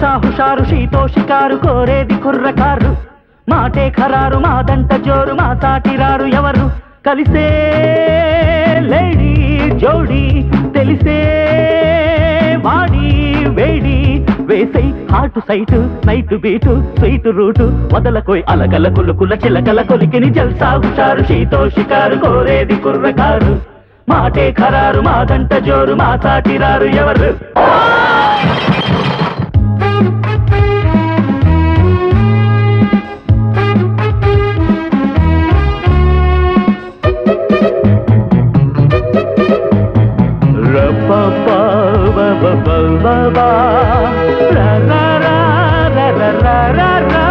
జల్సా హుషారు షీతో షికారు కోరేది కుర్రకారు మాటే ఖరారు మాదంట జోరు మా సాటిరారు ఎవరు కలిసే లేడీ జోడి తెలిసే వాడి వేడి వేసై hot sight night beat sweet route వదలకోయ్ అలకల కులుకుల చిలకల కొలికిని జల్సా హుషారు షీతో షికారు కోరేది కుర్రకారు మాటే ఖరారు మాదంట జోరు మా సాటిరారు ఎవరు Ra-ba-ba-ba-ba-ba-ba. Ra-ra-ra-ra-ra-ra-ra-ra.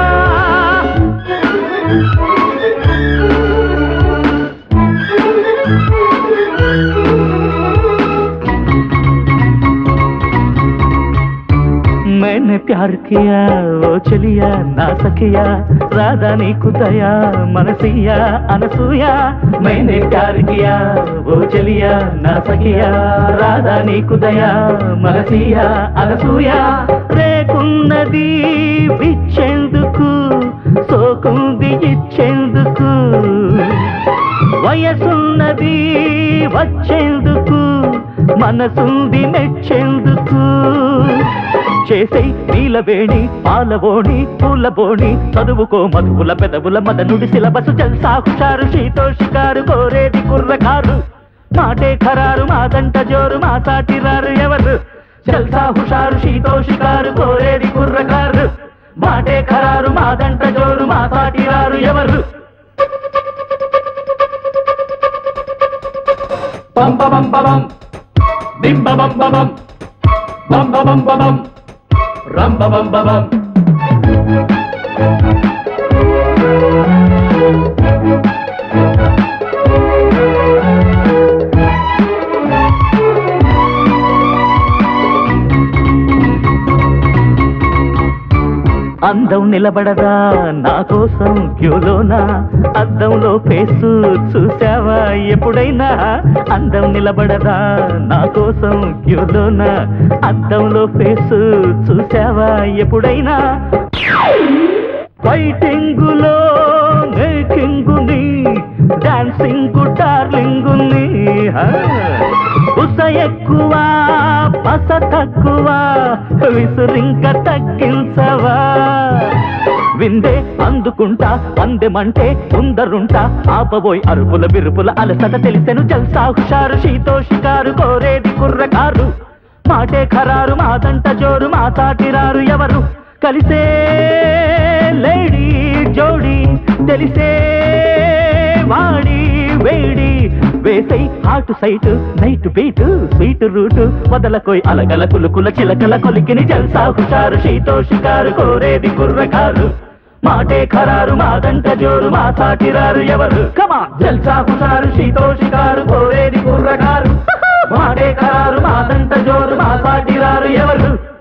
मैंने प्यार किया ओ चलिया ना सकिया राधा नीకు దయా మనసియా అనసూయ मैंने प्यार किया ओ चलिया ना सकिया రాధా నీకు దయా మనసియా అనసూయ రేకున్నది విచ్చేందుకు సోకుంది ఇచ్చేందుకు వయసున్నది వచ్చేందుకు మనసుంది మెచ్చేందుకు చేసే నీలవేణి పాలవోణి పూలబోణి చదువుకో మధువుల పెదవుల మదనుడి సిలబసు జల్సా హుషారు షీతో షికారు కోరేది కుర్రకారు మాటే ఖరారు మాదంట జోరు మా సాటిరారు ఎవరు జల్సా హుషారు షీతో షికారు కోరేది కుర్రకారు మాటే ఖరారు మాదంట జోరు మా సాటిరారు ఎవరు బం బం బం బిం బం బం బం బం బం రం బం బం అందం నిలబడదా నా కోసం క్యూలోనా అద్దంలో ఫేసు చూసావా ఎప్పుడైనా అందం నిలబడదా నా కోసం క్యూలోనా అద్దంలో ఫేసు చూసావా ఎప్పుడైనా ఫైటింగులో మేకింగుని డాన్సింగ్ డార్లింగుని ఉస ఎక్కువ పస తక్కువ విసురింక తగ్గించవా విందే అందుకుంటా అందెమంటే ఉందరుంటా ఆపబోయ్ అరుపుల బిరుపుల అలసట తెలిసెను జల్సా హుషారు షీతో షికారు కోరేది కుర్రకారు మాటే ఖరారు మాదంట జోరు మా సాటిరారు ఎవరు కలిసే లేడీ జోడి తెలిసే వాడి వేడి వేసై hot sight night beat sweet route వదలకోయ్ అలగల కులుకుల చిలకల కొలికిని జల్సా హుషారు షీతో షికారు కోరేది కుర్రకారు మాటే ఖరారు మాదంట జోరు మా సాటిరారు ఎవరు కమా జల్సా హుషారు షీతో షికారు కోరేది కుర్రకారు మాటే ఖరారు మాదంట జోరు మా సాటిరారు ఎవరు